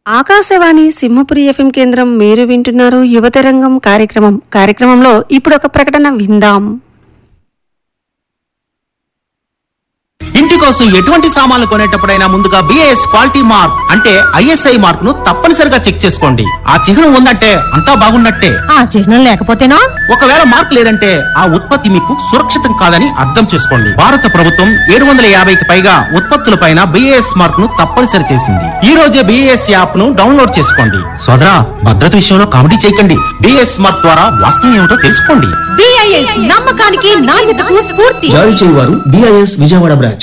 Akashvani Simhapuri FM కేంద్రం మీరు వింటున్నారు యువతరంగం కార్యక్రమం కార్యక్రమంలో ఇప్పుడు ఒక ప్రకటన విందాం ఇంటి కోసం ఎటువంటి సామాన్లు కొనేటప్పుడైనా ముందుగా బిఏఎస్ క్వాలిటీ మార్క్ అంటే ఐఎస్ఐ మార్క్ ను తప్పనిసరిగా చెక్ చేసుకోండి ఆ చిహ్నం ఉందంటే అంతా బాగున్నట్టే ఆ చిహ్నం లేకపోతేనో ఒకవేళ మార్క్ లేదంటే ఆ ఉత్పత్తి మీకు సురక్షితం కాదని అర్థం చేసుకోండి భారత ప్రభుత్వం ఏడు వందల యాభైకి పైగా ఉత్పత్తులపైన బిఏఎస్ మార్క్ ను తప్పనిసరి చేసింది ఈ రోజే బిఏఎస్ యాప్ ను డౌన్లోడ్ చేసుకోండి సోదరా భద్రత విషయంలో కామెడీ చేయకండి బిఏఎస్ మార్క్ ద్వారా వాస్తవం ఏమిటో తెలుసుకోండి బిఐఎస్ నమ్మకానికి నాణ్యతకు స్ఫూర్తి జారీ చేయువారు BIS Vijayawada branch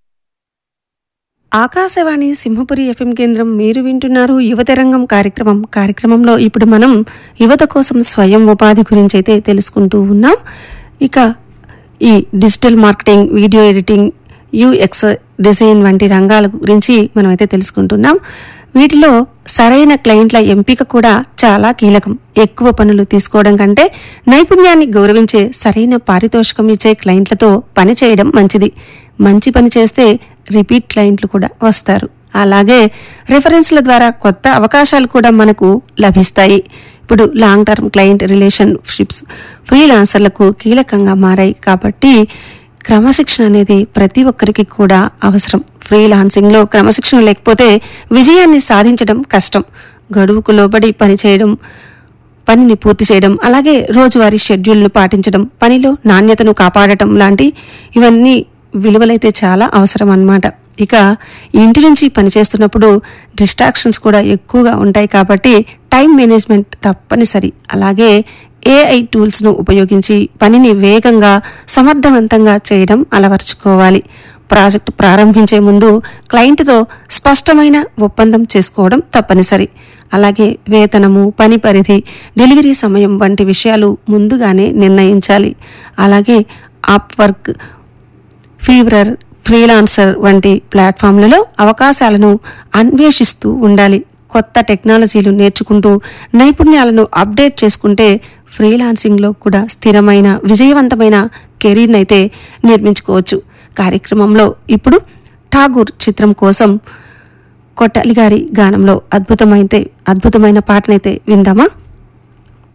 Akashvani Simhapuri FM కేంద్రం మీరు వింటున్నారు యువతరంగం కార్యక్రమం కార్యక్రమంలో ఇప్పుడు మనం యువత కోసం స్వయం ఉపాధి గురించి అయితే తెలుసుకుంటూ ఉన్నాం ఇక ఈ digital marketing video editing UX design వంటి రంగాల గురించి మనం అయితే తెలుసుకుంటున్నాం వీటిలో సరైన క్లయింట్ల ఎంపిక కూడా చాలా కీలకం ఎక్కువ పనులు తీసుకోవడం కంటే నైపుణ్యాన్ని గౌరవించే సరైన పారితోషికం ఇచ్చే క్లయింట్లతో పని చేయడం మంచిది మంచి పని చేస్తే రిపీట్ క్లయింట్లు కూడా వస్తారు అలాగే రెఫరెన్స్ల ద్వారా కొత్త అవకాశాలు కూడా మనకు లభిస్తాయి ఇప్పుడు లాంగ్ టర్మ్ క్లయింట్ రిలేషన్షిప్స్ ఫ్రీలాన్సర్లకు కీలకంగా మారాయి కాబట్టి క్రమశిక్షణ అనేది ప్రతి ఒక్కరికి కూడా అవసరం ఫ్రీలాన్సింగ్లో క్రమశిక్షణ లేకపోతే విజయాన్ని సాధించడం కష్టం గడువుకు లోబడి పనిచేయడం పనిని పూర్తి చేయడం అలాగే రోజువారీ షెడ్యూల్ను పాటించడం పనిలో నాణ్యతను కాపాడటం లాంటి ఇవన్నీ విలువలైతే చాలా అవసరం అన్నమాట ఇక ఇంటి నుంచి పనిచేస్తున్నప్పుడు డిస్ట్రాక్షన్స్ కూడా ఎక్కువగా ఉంటాయి కాబట్టి టైం మేనేజ్మెంట్ తప్పనిసరి అలాగే ఏఐ టూల్స్ను ఉపయోగించి పనిని వేగంగా సమర్థవంతంగా చేయడం అలవర్చుకోవాలి ప్రాజెక్ట్ ప్రారంభించే ముందు క్లయింట్తో స్పష్టమైన ఒప్పందం చేసుకోవడం తప్పనిసరి అలాగే వేతనము పని పరిధి డెలివరీ సమయం వంటి విషయాలు ముందుగానే నిర్ణయించాలి అలాగే ఆప్ వర్క్ ఫీవరర్ ఫ్రీలాన్సర్ వంటి ప్లాట్ఫామ్లలో అవకాశాలను అన్వేషిస్తూ ఉండాలి కొత్త టెక్నాలజీలు నేర్చుకుంటూ నైపుణ్యాలను అప్డేట్ చేసుకుంటే ఫ్రీలాన్సింగ్లో కూడా స్థిరమైన విజయవంతమైన కెరీర్ని అయితే నిర్మించుకోవచ్చు కార్యక్రమంలో ఇప్పుడు ఠాగూర్ చిత్రం కోసం కొట్టాలి గారి గానంలో అద్భుతమైతే అద్భుతమైన పాటనైతే విందామా